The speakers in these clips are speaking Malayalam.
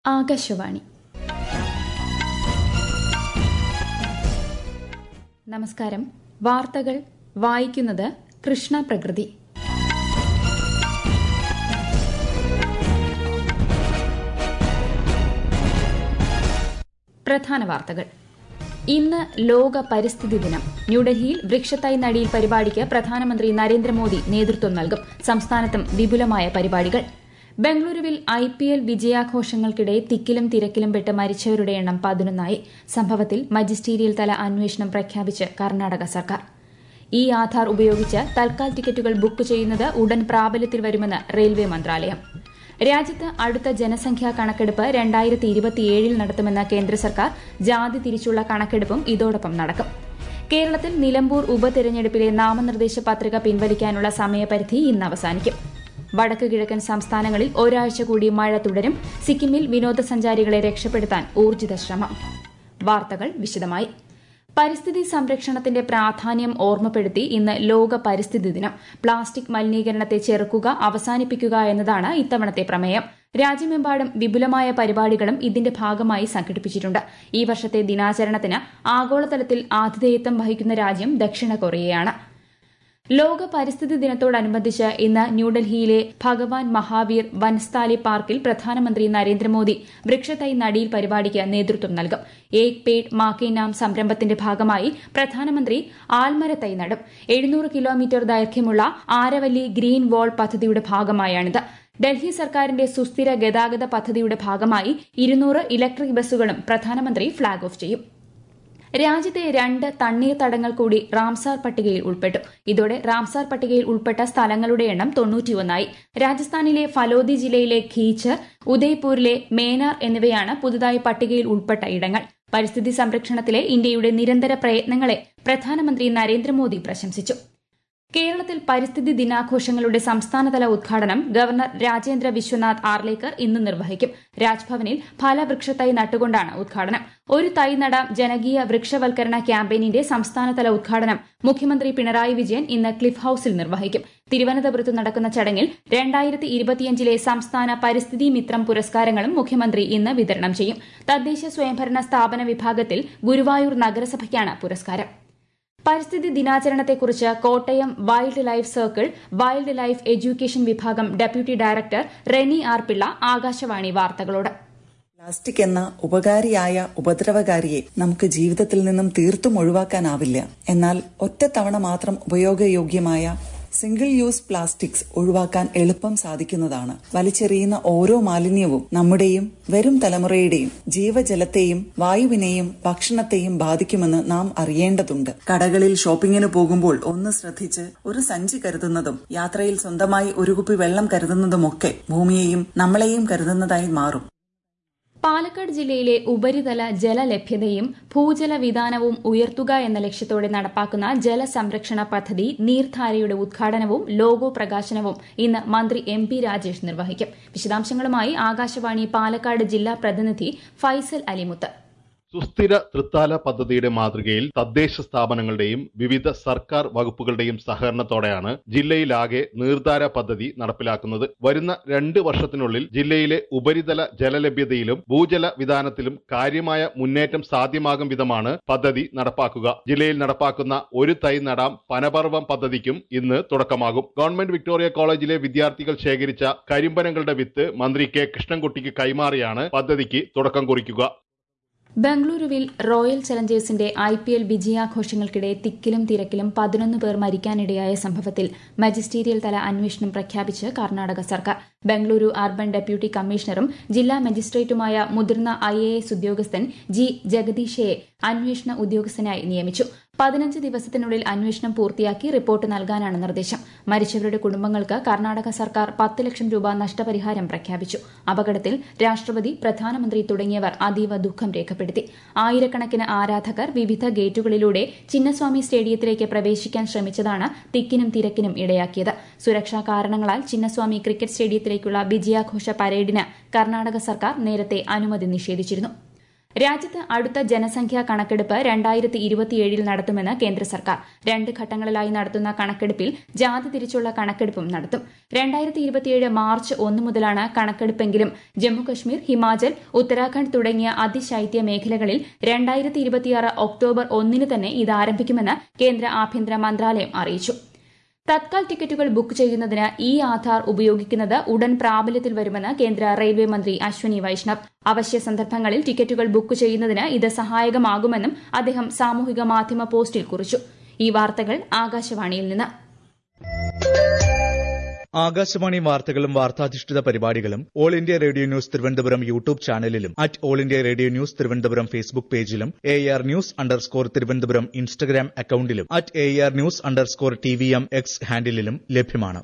ആകാശവാണി നമസ്കാരം വാർത്തകൾ വായിക്കുന്നത് കൃഷ്ണ പ്രകൃതി പ്രധാന വാർത്തകൾ ഇന്ന് ലോക പരിസ്ഥിതി ദിനം ന്യൂഡൽഹിയിൽ വൃക്ഷത്തൈ നടിയിൽ പരിപാടിക്ക് പ്രധാനമന്ത്രി നരേന്ദ്രമോദി നേതൃത്വം നൽകും സംസ്ഥാനത്തും വിപുലമായ പരിപാടികൾ ബംഗളൂരുവിൽ ഐ പി എൽ വിജയാഘോഷങ്ങൾക്കിടെ തിക്കിലും തിരക്കിലും പെട്ട് മരിച്ചവരുടെ എണ്ണം പതിനൊന്നായി സംഭവത്തിൽ മജിസ്റ്റീരിയൽ തല അന്വേഷണം പ്രഖ്യാപിച്ച് കർണാടക സർക്കാർ ഇ ആധാർ ഉപയോഗിച്ച് തൽക്കാൽ ടിക്കറ്റുകൾ ബുക്ക് ചെയ്യുന്നത് ഉടൻ പ്രാബല്യത്തിൽ വരുമെന്ന് റെയിൽവേ മന്ത്രാലയം രാജ്യത്ത് അടുത്ത ജനസംഖ്യാ കണക്കെടുപ്പ് രണ്ടായിരത്തി ഇരുപത്തിയേഴിൽ നടത്തുമെന്ന കേന്ദ്ര സർക്കാർ ജാതി തിരിച്ചുള്ള കണക്കെടുപ്പും ഇതോടൊപ്പം നടക്കും കേരളത്തിൽ നിലമ്പൂർ ഉപതെരഞ്ഞെടുപ്പിലെ നാമനിർദ്ദേശ പത്രിക പിൻവലിക്കാനുള്ള സമയപരിധി ഇന്ന് അവസാനിക്കും വടക്ക് കിഴക്കൻ സംസ്ഥാനങ്ങളിൽ ഒരാഴ്ച കൂടി മഴ തുടരും സിക്കിമിൽ വിനോദസഞ്ചാരികളെ രക്ഷപ്പെടുത്താൻ ഊർജിത ശ്രമം വാർത്തകൾ വിശദമായി പരിസ്ഥിതി സംരക്ഷണത്തിന്റെ പ്രാധാന്യം ഓർമ്മപ്പെടുത്തി ഇന്ന് ലോക പരിസ്ഥിതി ദിനം പ്ലാസ്റ്റിക് മലിനീകരണത്തെ ചെറുക്കുക അവസാനിപ്പിക്കുക എന്നതാണ് ഇത്തവണത്തെ പ്രമേയം രാജ്യമെമ്പാടും വിപുലമായ പരിപാടികളും ഇതിന്റെ ഭാഗമായി സംഘടിപ്പിച്ചിട്ടുണ്ട് ഈ വർഷത്തെ ദിനാചരണത്തിന് ആഗോളതലത്തിൽ ആതിഥേയത്വം വഹിക്കുന്ന രാജ്യം ദക്ഷിണ കൊറിയയാണ് ലോക പരിസ്ഥിതി ദിനത്തോടനുബന്ധിച്ച് ഇന്ന് ന്യൂഡൽഹിയിലെ ഭഗവാൻ മഹാവീർ വനസ്ഥാലി പാർക്കിൽ പ്രധാനമന്ത്രി നരേന്ദ്രമോദി വൃക്ഷത്തൈ നടിയിൽ പരിപാടിക്ക് നേതൃത്വം നൽകും ഏക് പേഡ് മാക്കേ നാം സംരംഭത്തിന്റെ ഭാഗമായി പ്രധാനമന്ത്രി ആൽമരത്തൈ നടും എഴുന്നൂറ് കിലോമീറ്റർ ദൈർഘ്യമുള്ള ആരവല്ലി ഗ്രീൻ വാൾ പദ്ധതിയുടെ ഭാഗമായാണിത് ഡൽഹി സർക്കാരിന്റെ സുസ്ഥിര ഗതാഗത പദ്ധതിയുടെ ഭാഗമായി ഇരുന്നൂറ് ഇലക്ട്രിക് ബസ്സുകളും പ്രധാനമന്ത്രി ഫ്ളാഗ് ഓഫ് ചെയ്യും രാജ്യത്തെ രണ്ട് തണ്ണീർത്തടങ്ങൾ കൂടി റാംസാർ പട്ടികയിൽ ഉൾപ്പെട്ടു ഇതോടെ റാംസാർ പട്ടികയിൽ ഉൾപ്പെട്ട സ്ഥലങ്ങളുടെ എണ്ണം തൊണ്ണൂറ്റിയൊന്നായി രാജസ്ഥാനിലെ ഫലോദി ജില്ലയിലെ ഖീച്ചർ ഉദയ്പൂരിലെ മേനാർ എന്നിവയാണ് പുതുതായി പട്ടികയിൽ ഉൾപ്പെട്ട ഇടങ്ങൾ പരിസ്ഥിതി സംരക്ഷണത്തിലെ ഇന്ത്യയുടെ നിരന്തര പ്രയത്നങ്ങളെ പ്രധാനമന്ത്രി നരേന്ദ്രമോദി പ്രശംസിച്ചു കേരളത്തിൽ പരിസ്ഥിതി ദിനാഘോഷങ്ങളുടെ സംസ്ഥാനതല ഉദ്ഘാടനം ഗവർണർ രാജേന്ദ്ര വിശ്വനാഥ് ആർലേക്കർ ഇന്ന് നിർവഹിക്കും രാജ്ഭവനിൽ ഫലവൃക്ഷത്തൈ നട്ടുകൊണ്ടാണ് ഉദ്ഘാടനം ഒരു തൈ നടാം ജനകീയ വൃക്ഷവൽക്കരണ ക്യാമ്പയിനിന്റെ സംസ്ഥാനതല ഉദ്ഘാടനം മുഖ്യമന്ത്രി പിണറായി വിജയൻ ഇന്ന് ക്ലിഫ് ഹൌസിൽ നിർവഹിക്കും തിരുവനന്തപുരത്ത് നടക്കുന്ന ചടങ്ങിൽ രണ്ടായിരത്തി ഇരുപത്തിയഞ്ചിലെ സംസ്ഥാന പരിസ്ഥിതി മിത്രം പുരസ്കാരങ്ങളും മുഖ്യമന്ത്രി ഇന്ന് വിതരണം ചെയ്യും തദ്ദേശ സ്വയംഭരണ സ്ഥാപന വിഭാഗത്തിൽ ഗുരുവായൂർ നഗരസഭയ്ക്കാണ് പുരസ്കാരം പരിസ്ഥിതി ദിനാചരണത്തെക്കുറിച്ച് Kottayam wildlife circle wildlife education വിഭാഗം deputy director Reni R Pillai Akashvani വാർത്തകളോട് പ്ലാസ്റ്റിക് എന്ന ഉപകാരിയായ ഉപദ്രവകാരിയെ നമുക്ക് ജീവിതത്തിൽ നിന്നും തീർത്തും ഒഴിവാക്കാനാവില്ല എന്നാൽ ഒറ്റത്തവണ മാത്രം ഉപയോഗയോഗ്യമായ സിംഗിൾ യൂസ് പ്ലാസ്റ്റിക്സ് ഒഴിവാക്കാൻ എളുപ്പം സാധിക്കുന്നതാണ് വലിച്ചെറിയുന്ന ഓരോ മാലിന്യവും നമ്മുടെയും വരും തലമുറയുടെയും ജീവജലത്തെയും വായുവിനെയും ഭക്ഷണത്തെയും ബാധിക്കുമെന്ന് നാം അറിയേണ്ടതുണ്ട് കടകളിൽ ഷോപ്പിങ്ങിന് പോകുമ്പോൾ ഒന്ന് ശ്രദ്ധിച്ച് ഒരു സഞ്ചി കരുതുന്നതും യാത്രയിൽ സ്വന്തമായി ഒരു കുപ്പി വെള്ളം കരുതുന്നതുമൊക്കെ ഭൂമിയെയും നമ്മളെയും കരുതുന്നതായി മാറും പാലക്കാട് ജില്ലയിലെ ഉപരിതല ജലലഭ്യതയും ഭൂജല വിധാനവും ഉയർത്തുക എന്ന ലക്ഷ്യത്തോടെ നടപ്പാക്കുന്ന ജലസംരക്ഷണ പദ്ധതി നീർധാരയുടെ ഉദ്ഘാടനവും ലോഗോ പ്രകാശനവും ഇന്ന് മന്ത്രി എം പി രാജേഷ് നിർവഹിക്കും വിശദാംശങ്ങളുമായി ആകാശവാണി പാലക്കാട് ജില്ലാ പ്രതിനിധി ഫൈസൽ അലിമുത്ത് സുസ്ഥിര തൃത്താല പദ്ധതിയുടെ മാതൃകയിൽ തദ്ദേശ സ്ഥാപനങ്ങളുടെയും വിവിധ സർക്കാർ വകുപ്പുകളുടെയും സഹകരണത്തോടെയാണ് ജില്ലയിലാകെ നീർധാര പദ്ധതി നടപ്പിലാക്കുന്നത് വരുന്ന രണ്ട് വർഷത്തിനുള്ളിൽ ജില്ലയിലെ ഉപരിതല ജലലഭ്യതയിലും ഭൂജല വിധാനത്തിലും കാര്യമായ മുന്നേറ്റം സാധ്യമാകും വിധമാണ് പദ്ധതി നടപ്പാക്കുക ജില്ലയിൽ നടപ്പാക്കുന്ന ഒരു തൈ നടാം പനപർവം പദ്ധതിക്കും ഇന്ന് തുടക്കമാകും ഗവൺമെന്റ് വിക്ടോറിയ കോളേജിലെ വിദ്യാർത്ഥികൾ ശേഖരിച്ച കരിമ്പനങ്ങളുടെ വിത്ത് മന്ത്രി കെ കൃഷ്ണൻകുട്ടിക്ക് കൈമാറിയാണ് പദ്ധതിക്ക് തുടക്കം കുറിക്കുക ബംഗളൂരുവിൽ റോയൽ ചലഞ്ചേഴ്സിന്റെ ഐ പി എൽ വിജയാഘോഷങ്ങൾക്കിടെ തിക്കിലും തിരക്കിലും പതിനൊന്ന് പേർ മരിക്കാനിടയായ സംഭവത്തിൽ മജിസ്റ്റീരിയൽ തല അന്വേഷണം പ്രഖ്യാപിച്ച് കർണാടക സർക്കാർ ബംഗളൂരു അർബൻ ഡെപ്യൂട്ടി കമ്മീഷണറും ജില്ലാ മജിസ്ട്രേറ്റുമായ മുതിർന്ന ഐ എ എസ് ഉദ്യോഗസ്ഥൻ ജി ജഗദീഷയെ അന്വേഷണ ഉദ്യോഗസ്ഥനായി നിയമിച്ചു പതിനഞ്ച് ദിവസത്തിനുള്ളിൽ അന്വേഷണം പൂർത്തിയാക്കി റിപ്പോർട്ട് നൽകാനാണ് നിർദ്ദേശം മരിച്ചവരുടെ കുടുംബങ്ങൾക്ക് കർണാടക സർക്കാർ പത്ത് ലക്ഷം രൂപ നഷ്ടപരിഹാരം പ്രഖ്യാപിച്ചു അപകടത്തിൽ രാഷ്ട്രപതി പ്രധാനമന്ത്രി തുടങ്ങിയവർ അതീവ ദുഃഖം രേഖപ്പെടുത്തി ആയിരക്കണക്കിന് ആരാധകർ വിവിധ ഗേറ്റുകളിലൂടെ ചിന്നസ്വാമി സ്റ്റേഡിയത്തിലേക്ക് പ്രവേശിക്കാൻ ശ്രമിച്ചതാണ് തിക്കിനും തിരക്കിനും ഇടയാക്കിയത് സുരക്ഷാ കാരണങ്ങളാൽ ചിന്നസ്വാമി ക്രിക്കറ്റ് സ്റ്റേഡിയത്തിലേക്കുള്ള വിജയാഘോഷ പരേഡിന് കർണാടക സർക്കാർ നേരത്തെ അനുമതി നിഷേധിച്ചിരുന്നു രാജ്യത്ത് അടുത്ത ജനസംഖ്യാ കണക്കെടുപ്പ് രണ്ടായിരത്തി ഇരുപത്തിയേഴിൽ നടത്തുമെന്ന് കേന്ദ്ര സർക്കാർ രണ്ട് ഘട്ടങ്ങളിലായി നടത്തുന്ന കണക്കെടുപ്പിൽ ജാതി തിരിച്ചുള്ള കണക്കെടുപ്പും നടത്തും രണ്ടായിരത്തി ഇരുപത്തിയേഴ് മാർച്ച് ഒന്ന് മുതലാണ് കണക്കെടുപ്പെങ്കിലും ജമ്മുകശ്മീർ ഹിമാചൽ ഉത്തരാഖണ്ഡ് തുടങ്ങിയ അതിശൈത്യ മേഖലകളിൽ രണ്ടായിരത്തി ഇരുപത്തിയാറ് ഒക്ടോബർ ഒന്നിന് തന്നെ ഇത് ആരംഭിക്കുമെന്ന് കേന്ദ്ര ആഭ്യന്തര മന്ത്രാലയം അറിയിച്ചു തത്കാൽ ടിക്കറ്റുകൾ ബുക്ക് ചെയ്യുന്നതിന് ഇ ആധാർ ഉപയോഗിക്കുന്നത് ഉടൻ പ്രാബല്യത്തിൽ വരുമെന്ന് കേന്ദ്ര റെയിൽവേ മന്ത്രി അശ്വനി വൈഷ്ണവ് അവശ്യ സന്ദർഭങ്ങളിൽ ടിക്കറ്റുകൾ ബുക്ക് ചെയ്യുന്നതിന് ഇത് സഹായകമാകുമെന്നും അദ്ദേഹം സാമൂഹിക മാധ്യമ പോസ്റ്റിൽ കുറിച്ചു ഈ വാർത്തകൾ ആകാശവാണിയിൽ നിന്ന് ആകാശവാണി വാർത്തകളും വാർത്താധിഷ്ഠിത പരിപാടികളും all India radio news Thiruvananthapuram YouTube ചാനലിലും at all India radio news Thiruvananthapuram Facebook പേജിലും A R news underscore Thiruvananthapuram Instagram അക്കൌണ്ടിലും at A R news underscore T V M X ഹാൻഡിലും ലഭ്യമാണ്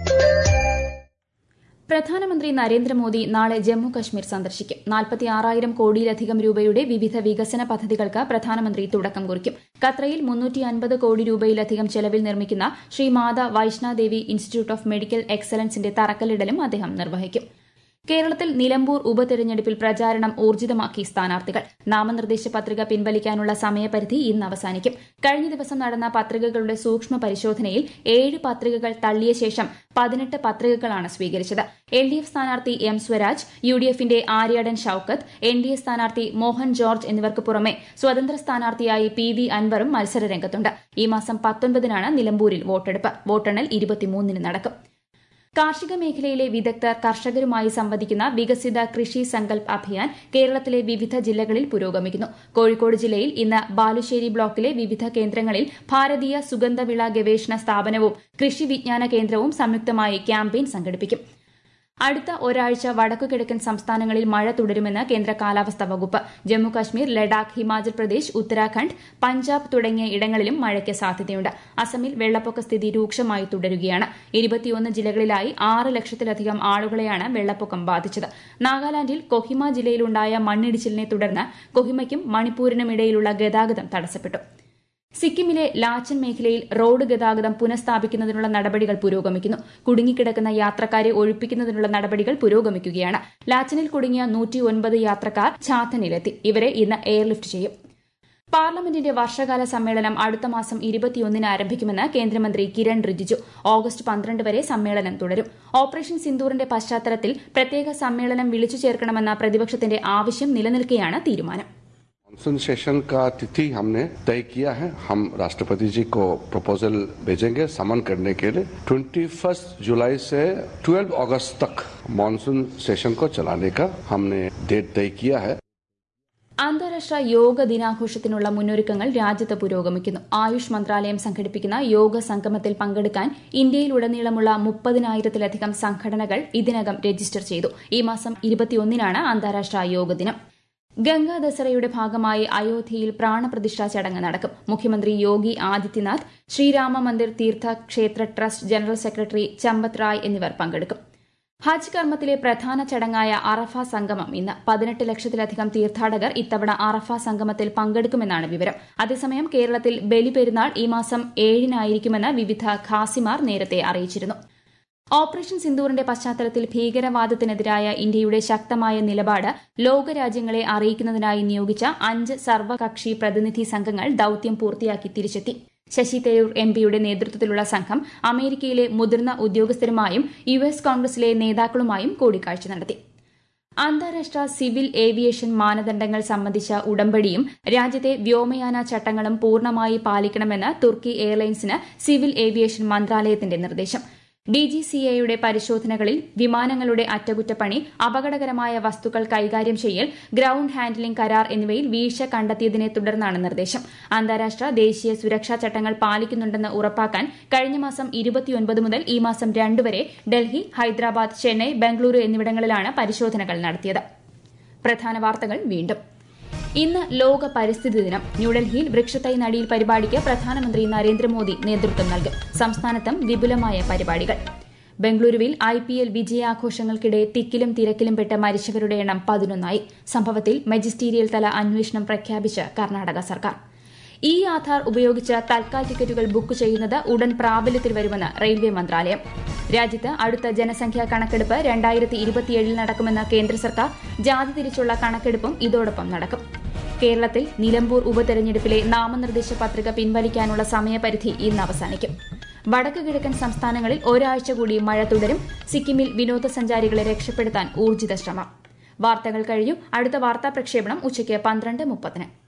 പ്രധാനമന്ത്രി നരേന്ദ്രമോദി നാളെ ജമ്മു കശ്മീർ സന്ദർശിക്കും നാൽപ്പത്തിയാറായിരം കോടിയിലധികം രൂപയുടെ വിവിധ വികസന പദ്ധതികൾക്ക് പ്രധാനമന്ത്രി തുടക്കം കുറിക്കും ഖത്രയിൽ മുന്നൂറ്റി അൻപത് കോടി രൂപയിലധികം ചെലവിൽ നിർമ്മിക്കുന്ന Shri Mata Vaishno Devi institute of medical എക്സലൻസിന്റെ തറക്കല്ലിടലും അദ്ദേഹം നിർവഹിക്കും കേരളത്തിൽ നിലമ്പൂർ ഉപതെരഞ്ഞെടുപ്പിൽ പ്രചാരണം ഊർജിതമാക്കി സ്ഥാനാർത്ഥികൾ നാമനിർദ്ദേശ പത്രിക പിൻവലിക്കാനുള്ള സമയപരിധി ഇന്ന് അവസാനിക്കും കഴിഞ്ഞ ദിവസം നടന്ന പത്രികകളുടെ സൂക്ഷ്മ പരിശോധനയിൽ ഏഴ് പത്രികകൾ തള്ളിയ ശേഷം പതിനെട്ട് പത്രികകളാണ് സ്വീകരിച്ചത് എൽ ഡി എഫ് സ്ഥാനാർത്ഥി എം സ്വരാജ് യു ഡി എഫിന്റെ Aryadan Shoukath N D A സ്ഥാനാർത്ഥി മോഹൻ ജോർജ് എന്നിവർക്ക് പുറമെ സ്വതന്ത്ര സ്ഥാനാർത്ഥിയായി പി വി അൻവറും മത്സരരംഗത്തുണ്ട് ഈ മാസം പത്തൊൻപതിനാണ് നിലമ്പൂരിൽ വോട്ടെടുപ്പ് വോട്ടെണ്ണൽ ഇരുപത്തിമൂന്നിന് നടക്കും കാർഷിക മേഖലയിലെ വിദഗ്ധർ കർഷകരുമായി സംവദിക്കുന്ന വികസിത കൃഷി സങ്കൽപ് അഭിയാൻ കേരളത്തിലെ വിവിധ ജില്ലകളിൽ പുരോഗമിക്കുന്നു കോഴിക്കോട് ജില്ലയിൽ ഇന്ന് ബാലുശ്ശേരി ബ്ലോക്കിലെ വിവിധ കേന്ദ്രങ്ങളിൽ ഭാരതീയ സുഗന്ധവിള ഗവേഷണ സ്ഥാപനവും കൃഷി വിജ്ഞാന കേന്ദ്രവും സംയുക്തമായി ക്യാമ്പയിൻ സംഘടിപ്പിക്കും അടുത്ത ഒരാഴ്ച വടക്കുകിഴക്കൻ സംസ്ഥാനങ്ങളിൽ മഴ തുടരുമെന്ന് കേന്ദ്ര കാലാവസ്ഥാ വകുപ്പ് ജമ്മുകാശ്മീർ ലഡാക്ക് ഹിമാചൽ പ്രദേശ് ഉത്തരാഖണ്ഡ് പഞ്ചാബ് തുടങ്ങിയ ഇടങ്ങളിലും മഴയ്ക്ക് സാധ്യതയുണ്ട് അസമിൽ വെള്ളപ്പൊക്ക സ്ഥിതി രൂക്ഷമായി തുടരുകയാണ് ഇരുപത്തിയൊന്ന് ജില്ലകളിലായി ആറ് ലക്ഷത്തിലധികം ആളുകളെയാണ് വെള്ളപ്പൊക്കം ബാധിച്ചത് നാഗാലാൻഡിൽ കൊഹിമ ജില്ലയിലുണ്ടായ മണ്ണിടിച്ചിലിനെ തുടർന്ന് കൊഹിമയ്ക്കും മണിപ്പൂരിനും ഇടയിലുള്ള ഗതാഗതം തടസ്സപ്പെട്ടു സിക്കിമിലെ ലാച്ചൻ മേഖലയിൽ റോഡ് ഗതാഗതം പുനഃസ്ഥാപിക്കുന്നതിനുള്ള നടപടികൾ പുരോഗമിക്കുന്നു കുടുങ്ങിക്കിടക്കുന്ന യാത്രക്കാരെ ഒഴിപ്പിക്കുന്നതിനുള്ള നടപടികൾ പുരോഗമിക്കുകയാണ് ലാച്ചനിൽ കുടുങ്ങിയ നൂറ്റിയൊൻപത് യാത്രക്കാർ ഛാത്തനിലെത്തി ഇവരെ ഇന്ന് എയർലിഫ്റ്റ് ചെയ്യും പാർലമെന്റിന്റെ വർഷകാല സമ്മേളനം അടുത്ത മാസം ഇരുപത്തിയൊന്നിന് ആരംഭിക്കുമെന്ന് കേന്ദ്രമന്ത്രി കിരൺ റിജിജു ഓഗസ്റ്റ് പന്ത്രണ്ട് വരെ സമ്മേളനം തുടരും ഓപ്പറേഷൻ സിന്ദൂറിന്റെ പശ്ചാത്തലത്തിൽ പ്രത്യേക സമ്മേളനം വിളിച്ചു ചേർക്കണമെന്ന പ്രതിപക്ഷത്തിന്റെ ആവശ്യം നിലനിൽക്കെയാണ് തീരുമാനം मानसून सेशन का तिथि हमने तय किया है हम राष्ट्रपति जी को प्रपोजल भेजेंगे समन करने के लिए 21 जुलाई से 12 अगस्त तक मानसून सेशन को चलाने का हमने डेट तय किया है അന്താരാഷ്ട്ര യോഗ ദിനാഘോഷത്തിനുള്ള മുന്നൊരുക്കങ്ങൾ രാജ്യത്ത് പുരോഗമിക്കുന്നു ആയുഷ് മന്ത്രാലയം സംഘടിപ്പിക്കുന്ന യോഗ സംഗമത്തിൽ പങ്കെടുക്കാൻ ഇന്ത്യയിലുടനീളമുള്ള മുപ്പതിനായിരത്തിലധികം സംഘടനകൾ ഇതിനകം രജിസ്റ്റർ ചെയ്തു ഈ മാസം ഇരുപത്തിയൊന്നിനാണ് അന്താരാഷ്ട്ര യോഗ ദിനം ഗംഗാ ദസറയുടെ ഭാഗമായി അയോധ്യയിൽ പ്രാണപ്രതിഷ്ഠാ ചടങ്ങ് നടക്കും മുഖ്യമന്ത്രി യോഗി Adityanath Sreerama Mandir Teertha Kshetra trust general secretary Champat Rai എന്നിവർ പങ്കെടുക്കും ഹജ്ജ് കർമ്മത്തിലെ പ്രധാന ചടങ്ങായ അറഫ സംഗമം ഇന്ന് പതിനെട്ട് ലക്ഷത്തിലധികം തീർത്ഥാടകർ ഇത്തവണ അറഫ സംഗമത്തിൽ പങ്കെടുക്കുമെന്നാണ് വിവരം അതേസമയം കേരളത്തിൽ ബലിപെരുന്നാൾ ഈ മാസം ഏഴിനായിരിക്കുമെന്ന് വിവിധ ഖാസിമാർ നേരത്തെ അറിയിച്ചിരുന്നു ഓപ്പറേഷൻ സിന്ദൂറിന്റെ പശ്ചാത്തലത്തിൽ ഭീകരവാദത്തിനെതിരായ ഇന്ത്യയുടെ ശക്തമായ നിലപാട് ലോകരാജ്യങ്ങളെ അറിയിക്കുന്നതിനായി നിയോഗിച്ച അഞ്ച് സർവകക്ഷി പ്രതിനിധി സംഘങ്ങൾ ദൌത്യം പൂർത്തിയാക്കി തിരിച്ചെത്തി ശശി തരൂർ എം പിയുടെ നേതൃത്വത്തിലുള്ള സംഘം അമേരിക്കയിലെ മുതിർന്ന ഉദ്യോഗസ്ഥരുമായും യു എസ് കോൺഗ്രസിലെ നേതാക്കളുമായും കൂടിക്കാഴ്ച നടത്തി അന്താരാഷ്ട്ര സിവിൽ ഏവിയേഷൻ മാനദണ്ഡങ്ങൾ സംബന്ധിച്ച ഉടമ്പടിയും രാജ്യത്തെ വ്യോമയാന ചട്ടങ്ങളും പൂർണ്ണമായി പാലിക്കണമെന്ന് തുർക്കി എയർലൈൻസിന് സിവിൽ ഏവിയേഷൻ മന്ത്രാലയത്തിന്റെ നിർദ്ദേശം ഡിജിസിഎയുടെ പരിശോധനകളിൽ വിമാനങ്ങളുടെ അറ്റകുറ്റപ്പണി അപകടകരമായ വസ്തുക്കൾ കൈകാര്യം ചെയ്യൽ ഗ്രൌണ്ട് ഹാൻഡ്ലിംഗ് കരാർ എന്നിവയിൽ വീഴ്ച കണ്ടെത്തിയതിനെ തുടർന്നാണ് നിർദ്ദേശം അന്താരാഷ്ട്ര ദേശീയ സുരക്ഷാ ചട്ടങ്ങൾ പാലിക്കുന്നുണ്ടെന്ന് ഉറപ്പാക്കാൻ കഴിഞ്ഞ മാസം ഇരുപത്തിയൊൻപത് മുതൽ ഈ മാസം രണ്ട് വരെ ഡൽഹി ഹൈദരാബാദ് ചെന്നൈ ബംഗളൂരു എന്നിവിടങ്ങളിലാണ് പരിശോധനകൾ നടത്തിയത് പ്രധാന വാർത്തകൾ വീണ്ടും ഇന്ന് ലോക പരിസ്ഥിതി ദിനം ന്യൂഡൽഹിയിൽ വൃക്ഷത്തൈ നടിയിൽ പരിപാടിക്ക് പ്രധാനമന്ത്രി നരേന്ദ്രമോദി നേതൃത്വം നൽകും സംസ്ഥാനത്തും വിപുലമായ പരിപാടികൾ ബംഗളൂരുവിൽ ഐ പി എൽ വിജയാഘോഷങ്ങൾക്കിടെ തിക്കിലും തിരക്കിലും പെട്ട് മരിച്ചവരുടെ എണ്ണം പതിനൊന്നായി സംഭവത്തിൽ മജിസ്റ്റീരിയൽ തല അന്വേഷണം പ്രഖ്യാപിച്ച് കർണാടക സർക്കാർ ഇ ആധാർ ഉപയോഗിച്ച് തൽക്കാൽ ടിക്കറ്റുകൾ ബുക്ക് ചെയ്യുന്നത് ഉടൻ പ്രാബല്യത്തിൽ വരുമെന്ന് റെയിൽവേ മന്ത്രാലയം രാജ്യത്ത് അടുത്ത ജനസംഖ്യാ കണക്കെടുപ്പ് രണ്ടായിരത്തി ഇരുപത്തിയേഴിൽ നടക്കുമെന്ന് കേന്ദ്ര സർക്കാർ ജാതി തിരിച്ചുള്ള കണക്കെടുപ്പും ഇതോടൊപ്പം നടക്കും കേരളത്തിൽ നിലമ്പൂർ ഉപതെരഞ്ഞെടുപ്പിലെ നാമനിർദ്ദേശ പത്രിക പിൻവലിക്കാനുള്ള സമയപരിധി ഇന്ന് അവസാനിക്കും വടക്ക് കിഴക്കൻ സംസ്ഥാനങ്ങളിൽ ഒരാഴ്ച കൂടി മഴ തുടരും സിക്കിമിൽ വിനോദസഞ്ചാരികളെ രക്ഷപ്പെടുത്താൻ ഊർജിത ശ്രമം വാർത്തകൾ കഴിഞ്ഞു അടുത്ത വാർത്താ പ്രക്ഷേപണം ഉച്ചയ്ക്ക് പന്ത്രണ്ട് മുപ്പതിന്